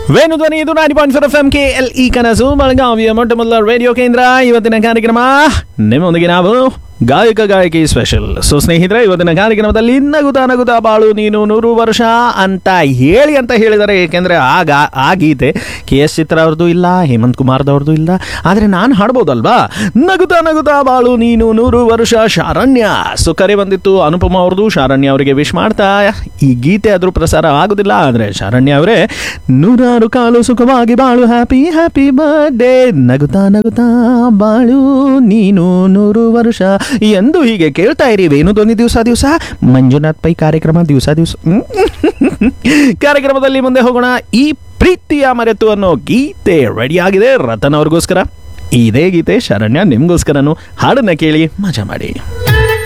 ವೇಣು ಧ್ವನಿ ಇದು ninety point four F M K L E ಕನಸು ಬೆಳಗಾವಿಯ ಮೊಟ್ಟ ಮೊದಲ ರೇಡಿಯೋ ಕೇಂದ್ರ ಇವತ್ತಿನ ಕಾರ್ಯಕ್ರಮ ನಿಮ್ಮೊಂದಿಗೆ ನಾವು ಗಾಯಕ ಗಾಯಕಿ ಸ್ಪೆಷಲ್ ಸೊ ಸ್ನೇಹಿತರೆ ಇವತ್ತಿನ ಕಾರ್ಯಕ್ರಮದಲ್ಲಿ ನಗುತ್ತಾ ನಗುತ್ತಾ ಬಾಳು ನೀನು ನೂರು ವರ್ಷ ಅಂತ ಹೇಳಿ ಅಂತ ಹೇಳಿದ್ದಾರೆ ಏಕೆಂದರೆ ಆ ಗಾ ಆ ಗೀತೆ ಕೆ ಎಸ್ ಚಿತ್ರ ಅವ್ರದ್ದು ಇಲ್ಲ ಹೇಮಂತ್ ಕುಮಾರ್ದವ್ರದ್ದು ಇಲ್ಲ ಆದರೆ ನಾನು ಹಾಡ್ಬೋದಲ್ವಾ ನಗುತ್ತಾ ನಗುತ್ತಾ ಬಾಳು ನೀನು ನೂರು ವರ್ಷ ಶಾರಣ್ಯ ಸೊ ಕರೆ ಬಂದಿತ್ತು ಅನುಪಮ ಅವ್ರದ್ದು ಶಾರಣ್ಯ ಅವರಿಗೆ ವಿಶ್ ಮಾಡ್ತಾ ಈ ಗೀತೆ ಆದರೂ ಪ್ರಸಾರ ಆಗೋದಿಲ್ಲ ಆದರೆ ಶಾರಣ್ಯ ಅವರೇ ನೂರಾರು ಕಾಲು ಸುಖವಾಗಿ ಬಾಳು ಹ್ಯಾಪಿ ಹ್ಯಾಪಿ ಬರ್ಡೇ ನಗುತ್ತಾ ನಗುತ್ತಾ ಬಾಳು ನೀನು ನೂರು ವರ್ಷ ಎಂದು ಹೀಗೆ ಕೇಳ್ತಾ ಇರಿ ವೇಣುಧ್ವನಿ ದಿವಸ ದಿವಸ ಮಂಜುನಾಥ್ ಪೈ ಕಾರ್ಯಕ್ರಮ ದಿವಸ ದಿವಸ ಕಾರ್ಯಕ್ರಮದಲ್ಲಿ ಮುಂದೆ ಹೋಗೋಣ ಈ ಪ್ರೀತಿಯ ಮರೆತು ಅನ್ನೋ ಗೀತೆ ರೆಡಿ ಆಗಿದೆ ರತನ್ ಅವ್ರಿಗೋಸ್ಕರ ಇದೇ ಗೀತೆ ಶರಣ್ಯ ನಿಮ್ಗೋಸ್ಕರನು ಹಾಡನ್ನ ಕೇಳಿ ಮಜಾ ಮಾಡಿ